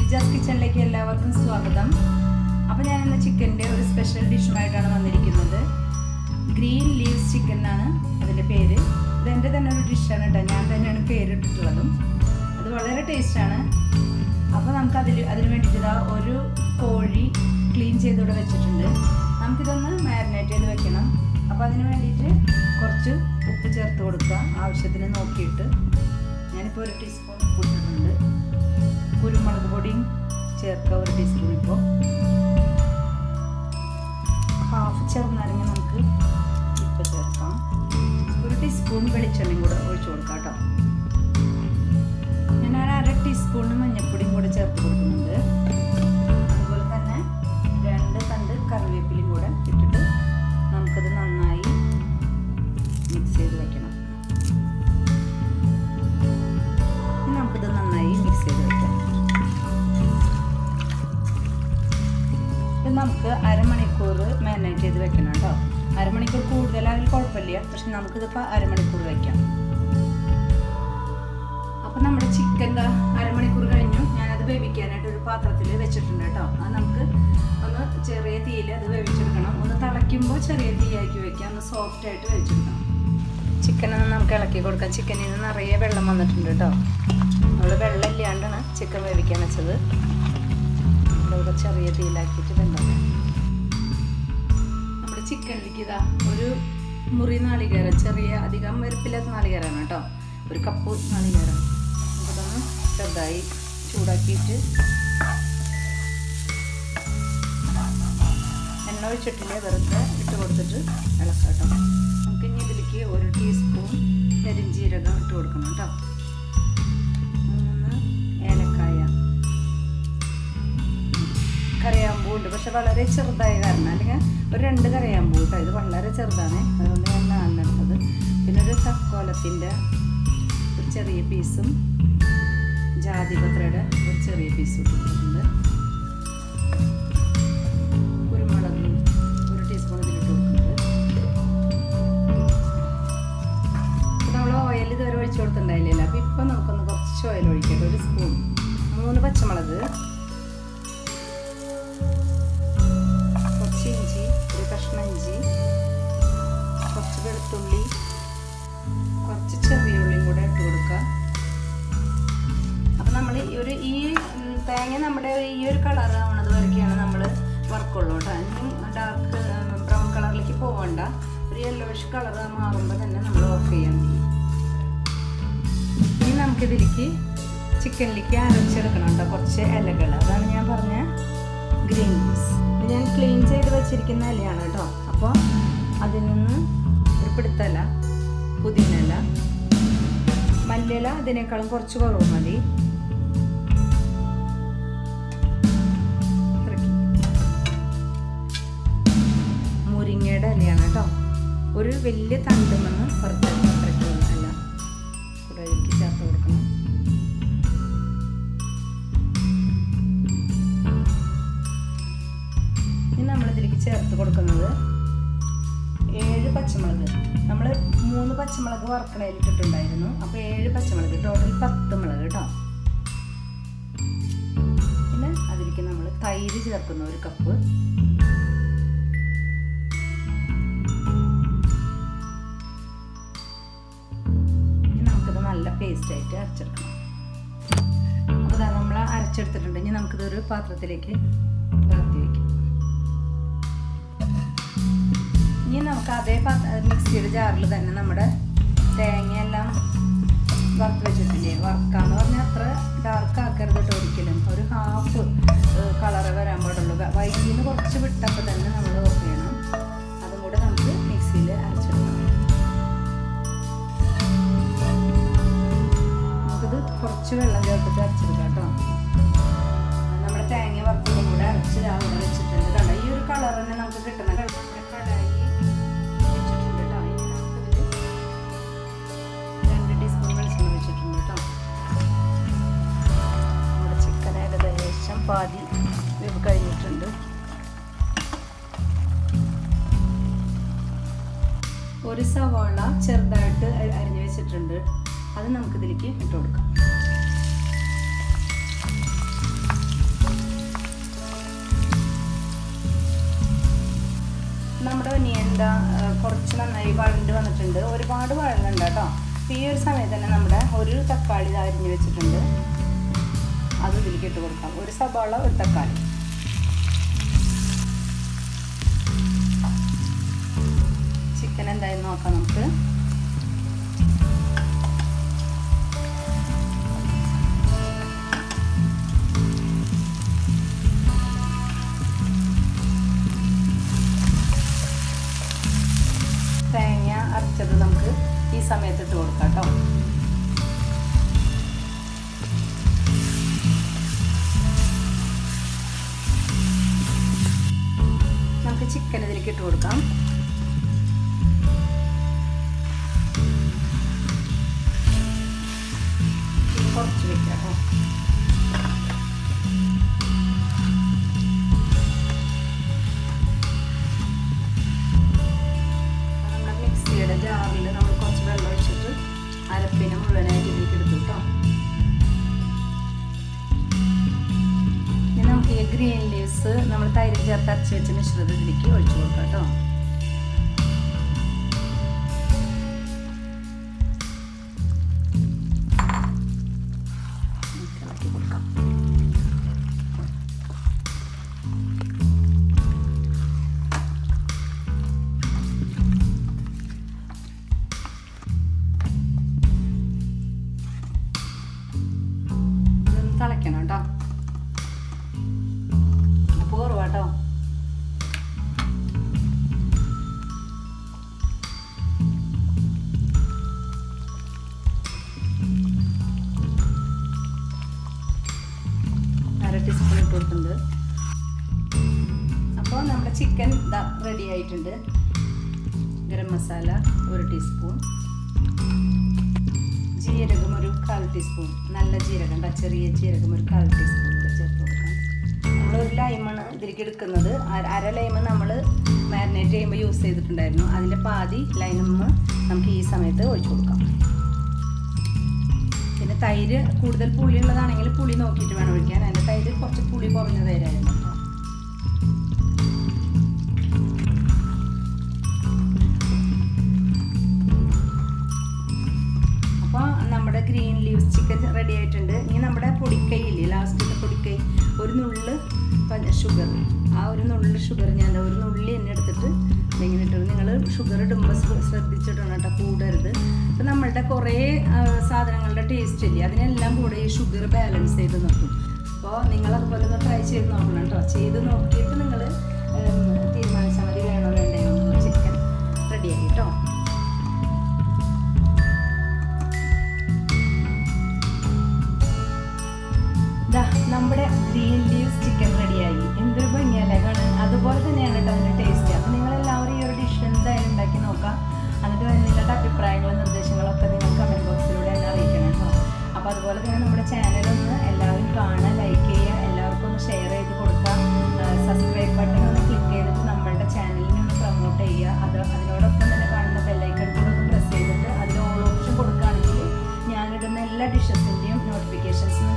ലിജാസ് കിച്ചണിലേക്ക് എല്ലാവർക്കും സ്വാഗതം അപ്പോൾ ഞാൻ ഇന്ന് ചിക്കൻ്റെ ഒരു സ്പെഷ്യൽ ഡിഷുമായിട്ടാണ് വന്നിരിക്കുന്നത് ഗ്രീൻ ലീവ്സ് ചിക്കൻ എന്നാണ് അതിൻ്റെ പേര് ഇത് എൻ്റെ തന്നെ ഒരു ഡിഷാണ് കേട്ടോ ഞാൻ തന്നെയാണ് പേരിട്ടിട്ടുള്ളതും അത് വളരെ ടേസ്റ്റാണ് അപ്പോൾ നമുക്ക് അതിൽ അതിന് വേണ്ടിയിട്ട് ഇതാ ഒരു കോഴി ക്ലീൻ ചെയ്തിവിടെ വെച്ചിട്ടുണ്ട് നമുക്കിതൊന്ന് മാരിനേറ്റ് ചെയ്ത് വെക്കണം അപ്പോൾ അതിന് വേണ്ടിയിട്ട് കുറച്ച് ഉപ്പ് ചേർത്ത് കൊടുക്കുക ആവശ്യത്തിന് നോക്കിയിട്ട് ഞാനിപ്പോൾ ഒരു ടീസ്പൂൺ ഉപ്പ് ഇട്ടിട്ടുണ്ട് കുരുമുളക് പൊടിയും ചേർക്കുക ഒരു ടീസ്പൂൺ ഇപ്പോൾ ഹാഫ് ചെറുനാരങ്ങ നമുക്ക് ഇപ്പം ചേർക്കാം ഒരു ടീസ്പൂൺ വെളിച്ചെണ്ണയും കൂടെ ഒഴിച്ചു കൊടുക്കാം കേട്ടോ ഞാൻ ഒരു അര ടീസ്പൂൺ മഞ്ഞൾപ്പൊടിയും കൂടെ ചേർത്ത് കൊടുക്കുന്നുണ്ട് അതുപോലെ തന്നെ രണ്ട് തണ്ട് കറിവേപ്പിലയും കൂടെ ഇട്ടിട്ട് നമുക്കത് നന്നായി മിക്സ് ചെയ്ത് വെക്കണം ഇനി നമുക്കിത് നന്നായി മിക്സ് ചെയ്ത് വെക്കാം ഇത് നമുക്ക് അരമണിക്കൂർ മാരിനേറ്റ് ചെയ്ത് വെക്കണം കേട്ടോ അരമണിക്കൂർ കൂടുതലായാലും കുഴപ്പമില്ല പക്ഷെ നമുക്കിതിപ്പോൾ അരമണിക്കൂർ വെക്കാം അപ്പം നമ്മുടെ ചിക്കൻ അരമണിക്കൂർ കഴിഞ്ഞു ഞാനത് വേവിക്കാനായിട്ട് ഒരു പാത്രത്തിൽ വെച്ചിട്ടുണ്ട് കേട്ടോ അത് നമുക്ക് ഒന്ന് ചെറിയ തീയിൽ അത് വേവിച്ചെടുക്കണം ഒന്ന് തിളയ്ക്കുമ്പോൾ ചെറിയ തീയാക്കി വെക്കാം ഒന്ന് സോഫ്റ്റ് ആയിട്ട് വേവിച്ചെടുക്കണം ചിക്കൻ ഒന്ന് നമുക്ക് ഇളക്കി കൊടുക്കാം ചിക്കനിൽ നിന്ന് നിറയെ വെള്ളം വന്നിട്ടുണ്ട് കേട്ടോ നമ്മൾ വെള്ളം ഇല്ലാണ്ടാണ് ചിക്കൻ വേവിക്കാൻ വെച്ചത് ഇവിടെ ചെറിയ തീയിലാക്കിയിട്ട് വെന്തോട്ടെ നമ്മുടെ ചിക്കനിലേക്ക് ഇതാ ഒരു മുറി നാളികേരം ചെറിയ അധികം വലുപ്പില്ലാത്ത നാളികേരമാണ് കേട്ടോ ഒരു കപ്പ് നാളികേരം നമുക്കതൊന്ന് ചെറുതായി ചൂടാക്കിയിട്ട് എണ്ണ ഒഴിച്ചിട്ടില്ല വെറുതെ ഇട്ട് കൊടുത്തിട്ട് ഇളക്കാം കേട്ടോ നമുക്ക് ഇനി ഇതിലേക്ക് ഒരു ടീസ്പൂൺ കരിഞ്ചീരകം ഇട്ട് കൊടുക്കണം കേട്ടോ മൂന്ന് ഏലക്കായ കറിയാമ്പൂ ഉണ്ട് പക്ഷെ വളരെ ചെറുതായ കാരണം അല്ലെങ്കിൽ ഒരു രണ്ട് കറിയാമ്പൂ കേട്ടോ ഇത് വളരെ ചെറുതാണ് അതുകൊണ്ട് ഞാൻ നാലെടുത്തത് പിന്നെ ഒരു തക്കോലത്തിൻ്റെ ഒരു ചെറിയ പീസും ജാതിപത്രയുടെ ഒരു ചെറിയ പീസും ഇട്ടിട്ടുണ്ട് കുരുമുളക് ഒരു ടീസ്പൂൺ ഇതിലിട്ട് കൊടുക്കുന്നുണ്ട് നമ്മൾ ഓയിൽ ഇതുവരെ ഒഴിച്ചു കൊടുത്തിട്ടുണ്ടായില്ല അപ്പോൾ ഇപ്പം നമുക്കൊന്ന് കുറച്ച് ഓയിൽ ഒഴിക്കട്ടെ ഒരു സ്പൂൺ മൂന്ന് പച്ചമുളക് കുറച്ച് ഇഞ്ചി ഒരു കഷ്ണം ഇഞ്ചി കുറച്ച് വെളുത്തുള്ളി കുറച്ച് ചെറിയ ഉള്ളിയും കൂടെ ഇട്ട് കൊടുക്കുക അപ്പം നമ്മൾ ഈ ഒരു ഈ തേങ്ങ നമ്മുടെ ഈ ഒരു കളർ ആവണത് വരയ്ക്കാണ് നമ്മൾ വർക്കുള്ളൂ കേട്ടോ ഇനിയും ഡാർക്ക് ബ്രൗൺ കളറിലേക്ക് പോകണ്ട ഒരു യെല്ലോയിഷ് കളർ മാറുമ്പോൾ തന്നെ നമ്മൾ ഓഫ് ചെയ്യാൻ മതി ഇനി നമുക്കിതിലേക്ക് ചിക്കനിലേക്ക് അരച്ചെടുക്കണം കേട്ടോ കുറച്ച് ഇലകൾ അതാണ് ഞാൻ പറഞ്ഞ ഗ്രീൻ പീസ് ഇത് ഞാൻ ക്ലീൻ ചെയ്ത് വെച്ചിരിക്കുന്ന ഇലയാണ് കേട്ടോ അപ്പോൾ അതിൽ നിന്ന് ഒരു പിടുത്തല പുതിനല മല്ലിയില അതിനേക്കാളും കുറച്ച് കുറവ് മതി മുരിങ്ങയുടെ ഇലയാണ് കേട്ടോ ഒരു വലിയ തണ്ടുമെന്ന് കുറച്ച് അത്രയ്ക്ക് അല്ല കൂടെ ഇതിലേക്ക് ചേർത്ത് കൊടുക്കണം ഇനി നമ്മളിതിലേക്ക് ചേർത്ത് കൊടുക്കുന്നത് ഏഴ് പച്ചമുളക് നമ്മൾ മൂന്ന് പച്ചമുളക് വറക്കണയിൽ ഇട്ടിട്ടുണ്ടായിരുന്നു അപ്പോൾ ഏഴ് പച്ചമുളക് ടോട്ടൽ പത്ത് മുളക് കേട്ടോ പിന്നെ അതിലേക്ക് നമ്മൾ തൈര് ചേർക്കുന്ന ഒരു കപ്പ് ഇനി നമുക്കിത് നല്ല പേസ്റ്റ് ആയിട്ട് അരച്ചെടുക്കണം അപ്പോൾ നമ്മൾ അരച്ചെടുത്തിട്ടുണ്ട് ഇനി നമുക്കിതൊരു പാത്രത്തിലേക്ക് പകർത്തി വയ്ക്കാം ഇനി നമുക്ക് അതേ മിക്സിയുടെ ജാറിൽ തന്നെ നമ്മുടെ തേങ്ങയെല്ലാം വറുത്ത് വെച്ചിട്ടില്ലേ വറുക്കാന്ന് പറഞ്ഞാൽ അത്ര ഡാർക്ക് ആക്കരുത് കേട്ടോ ഒരിക്കലും ഒരു ഹാഫ് കളറ് വരാൻ പാടുള്ളൂ വൈകിന്ന് കുറച്ച് വിട്ടപ്പോൾ തന്നെ നമ്മൾ ഓഫ് ചെയ്യണം അതും കൂടെ നമുക്ക് മിക്സിയിൽ അരച്ചെടുക്കണം നമുക്കിത് കുറച്ച് വെള്ളം ചേർത്തിട്ട് അരച്ചെടുക്കാം കേട്ടോ നമ്മുടെ തേങ്ങ വറുത്തതും കൂടെ അരച്ച് അവിടെ വെച്ചിട്ടുണ്ട് കണ്ടോ ഈ ഒരു കളർ തന്നെ നമുക്ക് കിട്ടണം കടായി വെച്ചിട്ടുണ്ട് കേട്ടോ ഇനി നമുക്കിതിൽ രണ്ട് ടീസ്പൂൺ വെളിച്ചെണ്ണ വെച്ചിട്ടുണ്ട് കേട്ടോ നമ്മുടെ ചിക്കൻ ഏകദേശം പാതി വേവ് കഴിഞ്ഞിട്ടുണ്ട് ഒരു സവാള ചെറുതായിട്ട് അരിഞ്ഞു വെച്ചിട്ടുണ്ട് അത് നമുക്കിതിലേക്ക് ഇട്ട് കൊടുക്കാം ഒനിയൻ എന്താ കുറച്ച് നന്നായി വഴണ്ട് വന്നിട്ടുണ്ട് ഒരുപാട് വഴലുണ്ട് കേട്ടോ അപ്പോൾ ഈ ഒരു സമയത്ത് തന്നെ നമ്മുടെ ഒരു തക്കാളി ഇത് അരിഞ്ഞ് വെച്ചിട്ടുണ്ട് അത് ഇതിലേക്ക് ഇട്ട് കൊടുക്കാം ഒരു സവാള ഒരു തക്കാളി ചിക്കൻ എന്തായാലും നോക്കാം നമുക്ക് തേങ്ങ അരച്ചത് നമുക്ക് ഈ സമയത്ത് ഇട്ട് കൊടുക്കാം കേട്ടോ നമുക്ക് ചിക്കൻ ഇതിലേക്ക് ഇട്ട് കൊടുക്കാം കുറച്ച് വെക്കാം കേട്ടോ നമ്മുടെ മിക്സിയുടെ ജാറിൽ നമ്മൾ കുറച്ച് വെള്ളം ഒഴിച്ചിട്ട് അരപ്പിനെ മുഴുവനായിട്ട് ഇതിലേക്ക് എടുത്തു കേട്ടോ ഇനി നമുക്ക് ഈ ഗ്രീൻ ലീവ്സ് നമ്മൾ തൈര് ചേർത്ത് അരച്ച് വെച്ച മിശ്രിതം ഇതിലേക്ക് ഒഴിച്ചു കൊടുക്കാം കേട്ടോ ഇളക്കി കൊടുക്കാം ഇതൊന്ന് തിളയ്ക്കണം കേട്ടോ ഉപ്പ് കുറവാട്ടോ അര ടീസ്പൂൺ ഇട്ട് കൊടുത്തിട്ടുണ്ട് അപ്പോൾ നമ്മുടെ ചിക്കൻ ഇതാ റെഡി ആയിട്ടുണ്ട് ഗരം മസാല ഒരു ടീസ്പൂൺ ജീരകം ഒരു കാൽ ടീസ്പൂൺ നല്ല ജീരകം ഉണ്ടാ ചെറിയ ജീരകം ഒരു കാൽ ടീസ്പൂൺ കൂടെ ചേർത്ത് കൊടുക്കാം നമ്മളൊരു ലൈമാണ് ഇതിലേക്ക് എടുക്കുന്നത് അര അര ലൈമ് നമ്മൾ മാരിനേറ്റ് ചെയ്യുമ്പോൾ യൂസ് ചെയ്തിട്ടുണ്ടായിരുന്നു അതിൻ്റെ പാതി ലൈമ് നമുക്ക് ഈ സമയത്ത് ഒഴിച്ചു കൊടുക്കാം പിന്നെ തൈര് കൂടുതൽ പുളി ഉള്ളതാണെങ്കിൽ പുളി നോക്കിയിട്ട് വേണം ഒഴിക്കാൻ അതിൻ്റെ തൈര് കുറച്ച് പുളി കുറഞ്ഞ തൈരായിരുന്നു കേട്ടോ അപ്പോൾ നമ്മുടെ ഗ്രീൻ ലീവ്സ് ചിക്കൻ റെഡി ആയിട്ടുണ്ട് ഇനി നമ്മുടെ പൊടിക്കൈയില്ലേ ലാസ്റ്റത്തെ പൊടിക്കൈ ഒരു നുള്ള് ഷുഗർ ആ ഒരു നുള്ള് ഷുഗർ ഞാൻ ഒരു നുള്ളി എന്നെ എടുത്തിട്ട് ഇങ്ങനെ ഇട്ടു നിങ്ങൾ ഷുഗർ ഇടുമ്പോൾ ശ്രദ്ധിച്ചിടണം കേട്ടോ കൂടരുത് അപ്പോൾ നമ്മളുടെ കുറേ ആ, സാധനങ്ങളുടെ ടേസ്റ്റ് ഇല്ലേ അതിനെല്ലാം കൂടെ ഈ ഷുഗർ ബാലൻസ് ചെയ്ത് നിർത്തും അപ്പോൾ നിങ്ങൾ അതുപോലെ ഒന്ന് ട്രൈ ചെയ്ത് നോക്കണം കേട്ടോ ചെയ്ത് നോക്കിയിട്ട് നിങ്ങൾ തീരുമാനിച്ചാൽ മതി വേണോ വേണ്ടയോ ചിക്കൻ റെഡിയായി കേട്ടോ ദാ നമ്മുടെ ഗ്രീൻ ലീവ്സ് ചിക്കൻ റെഡിയായി എന്തൊരു ഭംഗിയല്ലേ കാണാൻ അതുപോലെ തന്നെയാണ് കേട്ടോ അതിൻ്റെ ടേസ്റ്റ് അപ്പോൾ നിങ്ങൾ എല്ലാവരും ഈ ഒരു ഡിഷ് എന്തായാലും ഉണ്ടാക്കി നോക്കാം എന്നിട്ട് നിങ്ങളുടെ അഭിപ്രായങ്ങളും നിർദ്ദേശങ്ങളൊക്കെ നിങ്ങൾ കമൻറ്റ് ബോക്സിലൂടെ എന്നെ അറിയിക്കണം കേട്ടോ അപ്പോൾ അതുപോലെ തന്നെ നമ്മുടെ ചാനൽ ഒന്ന് എല്ലാവരും കാണുക ലൈക്ക് ചെയ്യുക എല്ലാവർക്കും ഒന്ന് ഷെയർ ചെയ്ത് കൊടുക്കുക സബ്സ്ക്രൈബ് ബട്ടൺ ഒന്ന് ക്ലിക്ക് ചെയ്തിട്ട് നമ്മളുടെ ചാനലിനെ ഒന്ന് പ്രൊമോട്ട് ചെയ്യുക അത് അതിനോടൊപ്പം തന്നെ കാണുന്ന ബെല്ലൈക്കൺ കൂടെ ഒന്ന് പ്രസ് ചെയ്തിട്ട് അതിൽ ഓൾ ഓപ്ഷൻ കൊടുക്കുകയാണെങ്കിൽ ഞാനിടുന്ന എല്ലാ ഡിഷസിൻ്റെയും നോട്ടിഫിക്കേഷൻസ്